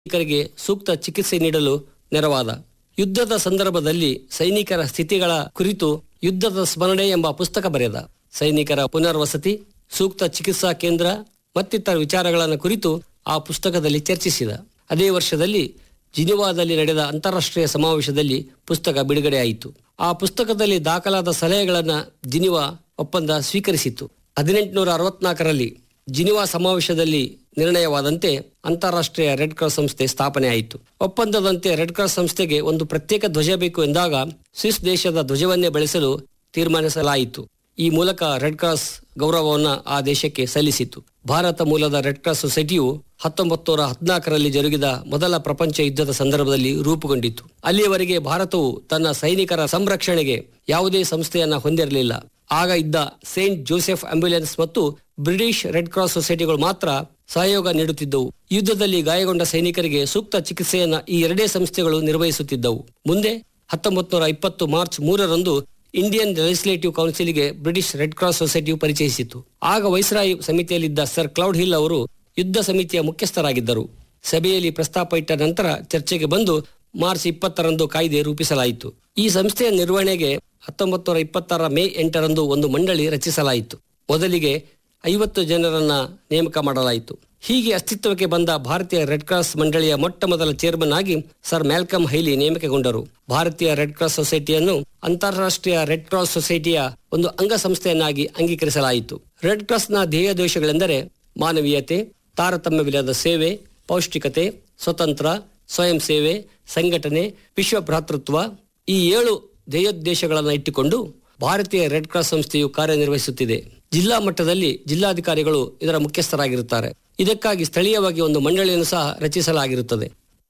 ಸೈನಿಕರಿಗೆ ಸೂಕ್ತ ಚಿಕಿತ್ಸೆ ನೀಡಲು ನೆರವಾದ ಯುದ್ಧದ ಸಂದರ್ಭದಲ್ಲಿ ಸೈನಿಕರ ಸ್ಥಿತಿಗಳ ಕುರಿತು ಯುದ್ಧದ ಸ್ಮರಣೆ ಎಂಬ ಪುಸ್ತಕ ಬರೆದ ಸೈನಿಕರ ಪುನರ್ವಸತಿ ಸೂಕ್ತ ಚಿಕಿತ್ಸಾ ಕೇಂದ್ರ ಮತ್ತಿತರ ವಿಚಾರಗಳನ್ನು ಕುರಿತು ಆ ಪುಸ್ತಕದಲ್ಲಿ ಚರ್ಚಿಸಿದ ಅದೇ ವರ್ಷದಲ್ಲಿ ಜಿನಿವಾದಲ್ಲಿ ನಡೆದ ಅಂತಾರಾಷ್ಟ್ರೀಯ ಸಮಾವೇಶದಲ್ಲಿ ಪುಸ್ತಕ ಬಿಡುಗಡೆಯಾಯಿತು ಆ ಪುಸ್ತಕದಲ್ಲಿ ದಾಖಲಾದ ಸಲಹೆಗಳನ್ನು ಜಿನಿವಾ ಒಪ್ಪಂದ ಸ್ವೀಕರಿಸಿತು ಹದಿನೆಂಟುನೂರ ಅರವತ್ನಾಲ್ಕರಲ್ಲಿ ಜಿನಿವಾ ಸಮಾವೇಶದಲ್ಲಿ ನಿರ್ಣಯವಾದಂತೆ ಅಂತಾರಾಷ್ಟ್ರೀಯ ರೆಡ್ ಕ್ರಾಸ್ ಸಂಸ್ಥೆ ಸ್ಥಾಪನೆಯಾಯಿತು ಒಪ್ಪಂದದಂತೆ ರೆಡ್ ಕ್ರಾಸ್ ಸಂಸ್ಥೆಗೆ ಒಂದು ಪ್ರತ್ಯೇಕ ಧ್ವಜ ಬೇಕು ಎಂದಾಗ ಸ್ವಿಸ್ ದೇಶದ ಧ್ವಜವನ್ನೇ ಬಳಸಲು ತೀರ್ಮಾನಿಸಲಾಯಿತು ಈ ಮೂಲಕ ರೆಡ್ ಕ್ರಾಸ್ ಗೌರವವನ್ನು ಆ ದೇಶಕ್ಕೆ ಸಲ್ಲಿಸಿತು ಭಾರತ ಮೂಲದ ರೆಡ್ ಕ್ರಾಸ್ ಸೊಸೈಟಿಯು ಹತ್ತೊಂಬತ್ತು ನೂರ ಹದಿನಾಲ್ಕರಲ್ಲಿ ಜರುಗಿದ ಮೊದಲ ಪ್ರಪಂಚ ಯುದ್ಧದ ಸಂದರ್ಭದಲ್ಲಿ ರೂಪುಗೊಂಡಿತು ಅಲ್ಲಿಯವರೆಗೆ ಭಾರತವು ತನ್ನ ಸೈನಿಕರ ಸಂರಕ್ಷಣೆಗೆ ಯಾವುದೇ ಸಂಸ್ಥೆಯನ್ನ ಹೊಂದಿರಲಿಲ್ಲ ಆಗ ಇದ್ದ ಸೇಂಟ್ ಜೋಸೆಫ್ ಆಂಬ್ಯುಲೆನ್ಸ್ ಮತ್ತು ಬ್ರಿಟಿಷ್ ರೆಡ್ ಕ್ರಾಸ್ ಸೊಸೈಟಿಗಳು ಮಾತ್ರ ಸಹಯೋಗ ನೀಡುತ್ತಿದ್ದವು ಯುದ್ಧದಲ್ಲಿ ಗಾಯಗೊಂಡ ಸೈನಿಕರಿಗೆ ಸೂಕ್ತ ಚಿಕಿತ್ಸೆಯನ್ನ ಈ ಎರಡೇ ಸಂಸ್ಥೆಗಳು ನಿರ್ವಹಿಸುತ್ತಿದ್ದವು ಮುಂದೆ ಹತ್ತೊಂಬತ್ತು ನೂರ ಇಪ್ಪತ್ತು ಮಾರ್ಚ್ ಮೂರರಂದು ಇಂಡಿಯನ್ ಲೆಜಿಸ್ಲೇಟಿವ್ ಕೌನ್ಸಿಲ್ಗೆ ಬ್ರಿಟಿಷ್ ರೆಡ್ ಕ್ರಾಸ್ ಸೊಸೈಟಿಯು ಪರಿಚಯಿಸಿತು ಆಗ ವೈಸ್ರಾಯ್ ಸಮಿತಿಯಲ್ಲಿದ್ದ ಸರ್ ಕ್ಲೌಡ್ ಹಿಲ್ ಅವರು ಯುದ್ಧ ಸಮಿತಿಯ ಮುಖ್ಯಸ್ಥರಾಗಿದ್ದರು ಸಭೆಯಲ್ಲಿ ಪ್ರಸ್ತಾಪ ಇಟ್ಟ ನಂತರ ಚರ್ಚೆಗೆ ಬಂದು ಮಾರ್ಚ್ ಇಪ್ಪತ್ತರಂದು ಕಾಯ್ದೆ ರೂಪಿಸಲಾಯಿತು ಈ ಸಂಸ್ಥೆಯ ನಿರ್ವಹಣೆಗೆ ಹತ್ತೊಂಬತ್ತು ನೂರ ಇಪ್ಪತ್ತರ ಮೇ ಎಂಟರಂದು ಒಂದು ಮಂಡಳಿ ರಚಿಸಲಾಯಿತು ಮೊದಲಿಗೆ ಐವತ್ತು ಜನರನ್ನ ನೇಮಕ ಮಾಡಲಾಯಿತು ಹೀಗೆ ಅಸ್ತಿತ್ವಕ್ಕೆ ಬಂದ ಭಾರತೀಯ ರೆಡ್ ಕ್ರಾಸ್ ಮಂಡಳಿಯ ಮೊಟ್ಟ ಮೊದಲ ಚೇರ್ಮನ್ ಆಗಿ ಸರ್ ಮ್ಯಾಲ್ಕಮ್ ಹೈಲಿ ನೇಮಕಗೊಂಡರು ಭಾರತೀಯ ರೆಡ್ ಕ್ರಾಸ್ ಸೊಸೈಟಿಯನ್ನು ಅಂತಾರಾಷ್ಟ್ರೀಯ ರೆಡ್ ಕ್ರಾಸ್ ಸೊಸೈಟಿಯ ಒಂದು ಅಂಗಸಂಸ್ಥೆಯನ್ನಾಗಿ ಅಂಗೀಕರಿಸಲಾಯಿತು ರೆಡ್ ಕ್ರಾಸ್ನ ಧ್ಯೇಯೋದ್ದೇಶಗಳೆಂದರೆ ಮಾನವೀಯತೆ ತಾರತಮ್ಯವಿಲ್ಲದ ಸೇವೆ ಪೌಷ್ಟಿಕತೆ ಸ್ವತಂತ್ರ ಸ್ವಯಂ ಸೇವೆ ಸಂಘಟನೆ ವಿಶ್ವ ಭ್ರಾತೃತ್ವ ಈ ಏಳು ಧ್ಯೇಯೋದ್ದೇಶಗಳನ್ನು ಇಟ್ಟುಕೊಂಡು ಭಾರತೀಯ ರೆಡ್ ಕ್ರಾಸ್ ಸಂಸ್ಥೆಯು ಕಾರ್ಯನಿರ್ವಹಿಸುತ್ತಿದೆ ಜಿಲ್ಲಾ ಮಟ್ಟದಲ್ಲಿ ಜಿಲ್ಲಾಧಿಕಾರಿಗಳು ಇದರ ಮುಖ್ಯಸ್ಥರಾಗಿರುತ್ತಾರೆ ಇದಕ್ಕಾಗಿ ಸ್ಥಳೀಯವಾಗಿ ಒಂದು ಮಂಡಳಿಯನ್ನು ಸಹ ರಚಿಸಲಾಗಿರುತ್ತದೆ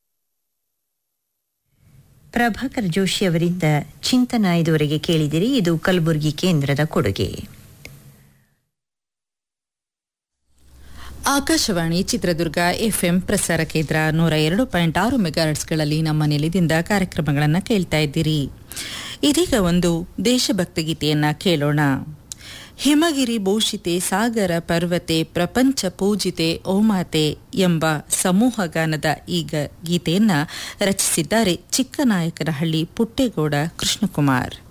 ಪ್ರಭಾಕರ್ ಜೋಶಿ ಅವರಿಂದ ಚಿಂತನ ಇದುವರೆಗೆ ಕೇಳಿದಿರಿ ಇದು ಕಲಬುರಗಿ ಕೇಂದ್ರದ ಕೊಡುಗೆ ಆಕಾಶವಾಣಿ ಚಿತ್ರದುರ್ಗ ಎಫ್ಎಂ ಪ್ರಸಾರ ಕೇಂದ್ರ ನೂರ ಎರಡು ಪಾಯಿಂಟ್ ಆರು ಮೆಗಾಹರ್ಟ್ಸ್ಗಳಲ್ಲಿ ನಮ್ಮ ನೆಲೆದಿಂದ ಕಾರ್ಯಕ್ರಮಗಳನ್ನು ಕೇಳ್ತಾ ಇದ್ದೀರಿ ಇದೀಗ ಒಂದು ದೇಶಭಕ್ತಿ ಗೀತೆಯನ್ನ ಕೇಳೋಣ ಹಿಮಗಿರಿ ಭೂಷಿತೆ ಸಾಗರ ಪರ್ವತೆ ಪ್ರಪಂಚ ಪೂಜಿತೆ ಓಮಾತೆ ಎಂಬ ಸಮೂಹ ಗಾನದ ಈಗ ಗೀತೆಯನ್ನ ರಚಿಸಿದ್ದಾರೆ ಚಿಕ್ಕನಾಯಕನಹಳ್ಳಿ ಪುಟ್ಟೇಗೌಡ ಕೃಷ್ಣಕುಮಾರ್